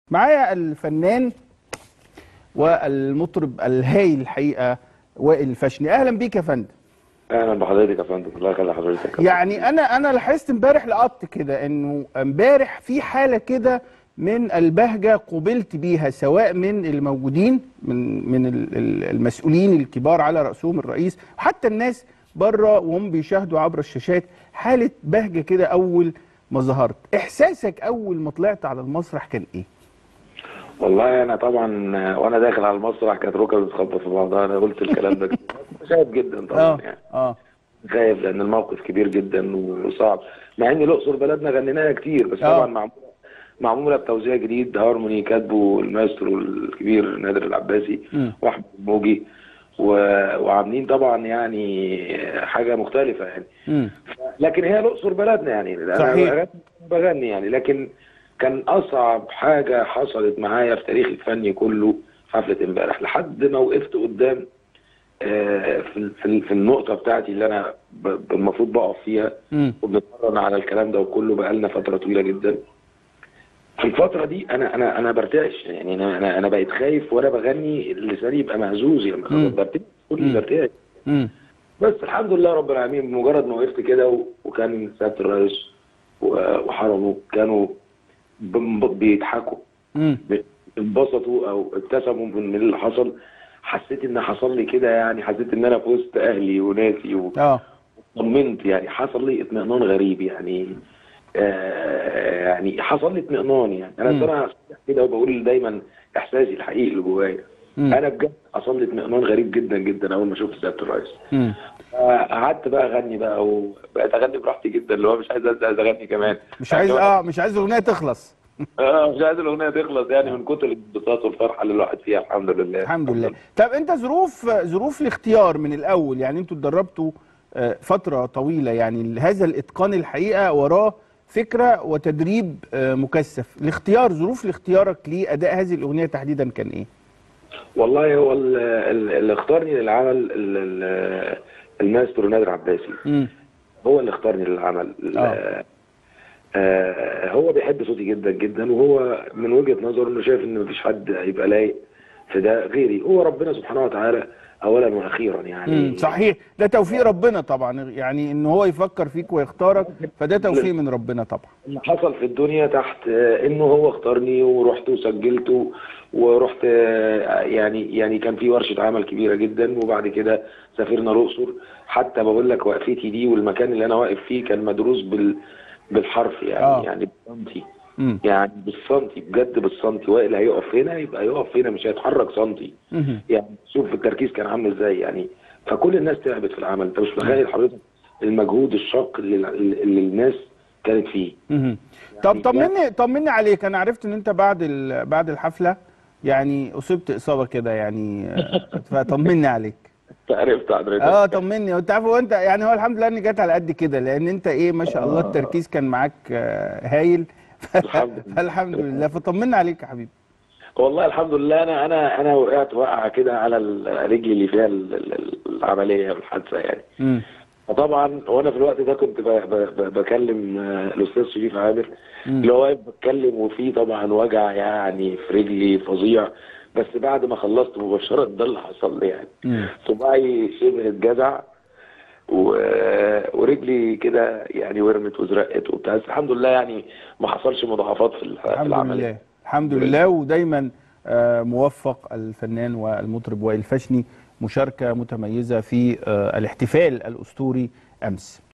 معايا الفنان والمطرب الهايل الحقيقه وائل الفشني اهلا بيك يا فندم اهلا بحضرتك يا فندم الله يخلي حضرتك يعني انا انا لاحظت امبارح لقطت كده انه امبارح في حاله كده من البهجه قبلت بيها سواء من الموجودين من من ال- ال- المسؤولين الكبار على راسهم الرئيس وحتى الناس بره وهم بيشاهدوا عبر الشاشات حاله بهجه كده اول ما ظهرت احساسك اول ما طلعت على المسرح كان ايه والله انا طبعا وانا داخل على المسرح كانت ركبي بتخبط في بعضها انا قلت الكلام ده كتير. خايف جدا طبعا اه يعني اه خايف لان الموقف كبير جدا وصعب مع ان الاقصر بلدنا غنيناها كتير بس آه. طبعا معموله معموله بتوزيع جديد هارموني كاتبه المايسترو الكبير نادر العباسي مم. واحمد الموجي و... وعاملين طبعا يعني حاجه مختلفه يعني امم لكن هي الاقصر بلدنا يعني أنا صحيح. بغني- بغني يعني لكن كان اصعب حاجه حصلت معايا في تاريخي الفني كله حفله امبارح لحد ما وقفت قدام آه، في ال- في ال- في النقطه بتاعتي اللي انا ب- المفروض بقف فيها امم وبنتمرن على الكلام ده وكله بقالنا فتره طويله جدا في الفتره دي انا انا انا برتعش يعني انا انا انا بقيت خايف وانا بغني لساني يبقى مهزوز يعني مم. برتعش كل مم. برتعش امم بس الحمد لله رب العالمين بمجرد ما وقفت كده و- وكان سياده الرئيس و- وحرمه كانوا بم- بيضحكوا امم انبسطوا او ابتسموا من من اللي حصل حسيت ان حصل لي كده يعني حسيت ان انا في وسط اهلي وناسي اه وطمنت يعني حصل لي اطمئنان غريب يعني آه يعني حصل لي اطمئنان يعني انا مم. انا كده وبقول دايما احساسي الحقيقي اللي جوايا مم. انا بجد حصل لي اطمئنان غريب جدا جدا اول ما شفت سياده الرئيس امم قعدت بقى اغني بقى وبقيت اغني براحتي جدا اللي هو مش عايز عايز اغني كمان مش عايز اه مش عايز الاغنيه تخلص اه مش عايز الاغنيه تخلص يعني من كتر الانبساط والفرحه اللي الواحد فيها الحمد لله الحمد لله طب انت ظروف ظروف الاختيار من الاول يعني انتوا اتدربتوا آه، فتره طويله يعني هذا الاتقان الحقيقه وراه فكره وتدريب آه، مكثف الاختيار ظروف لاختيارك لاداء هذه الاغنيه تحديدا كان ايه والله هو ال- ال- اللي اختارني للعمل ال- ال- الماسترو نادر عباسي امم هو اللي اختارني للعمل آه. آه هو بيحب صوتي جدا جدا وهو من وجهة نظره انه شايف ان مفيش حد هيبقى لايق في ده غيري هو ربنا سبحانه وتعالى اولا واخيرا يعني امم صحيح ده توفيق ربنا طبعا يعني ان هو يفكر فيك ويختارك فده توفيق من ربنا طبعا اللي حصل في الدنيا تحت آه، انه هو اختارني ورحت وسجلت ورحت آه، يعني يعني كان في ورشه عمل كبيره جدا وبعد كده سافرنا الاقصر حتى بقول لك وقفتي دي والمكان اللي انا واقف فيه كان مدروس بال بالحرف يعني آه. يعني بالسنتي امم يعني بالسنتي بجد بالسنتي وائل هيقف هنا يبقى يقف هنا مش هيتحرك سنتي مهم. يعني شوف التركيز كان عامل ازاي يعني فكل الناس تعبت في العمل انت مش متخيل حضرتك المجهود الشاق اللي, اللي الناس كانت فيه مهم. طب يعني طمني طمني عليك انا عرفت ان انت بعد ال- بعد الحفله يعني اصبت اصابه كده يعني آه، فطمني عليك انت عرفت حضرتك اه طمني وانت عارف هو انت يعني هو الحمد لله اني جت على قد كده لان انت ايه ما شاء الله التركيز كان معاك آه، هايل الحمد لله. فالحمد لله فطمنا عليك يا حبيبي والله الحمد لله انا انا انا وقعت وقعه كده على ال- رجلي اللي فيها ال- ال- العمليه والحادثه يعني امم فطبعا وانا في الوقت ده كنت ب- ب- ب- بكلم آه، الاستاذ شريف عامر مم. اللي هو واقف بتكلم وفي طبعا وجع يعني في رجلي فظيع بس بعد ما خلصت مباشره ده اللي حصل لي يعني مم. صباعي شبه اتجزع و... ورجلي كده يعني ورمت وزرقت وبتاع بس الحمد لله يعني ما حصلش مضاعفات في ال- في الحمد العمليه لله الحمد لله ودايما آه، موفق الفنان والمطرب وائل فشني مشاركه متميزه في آه، الاحتفال الاسطوري امس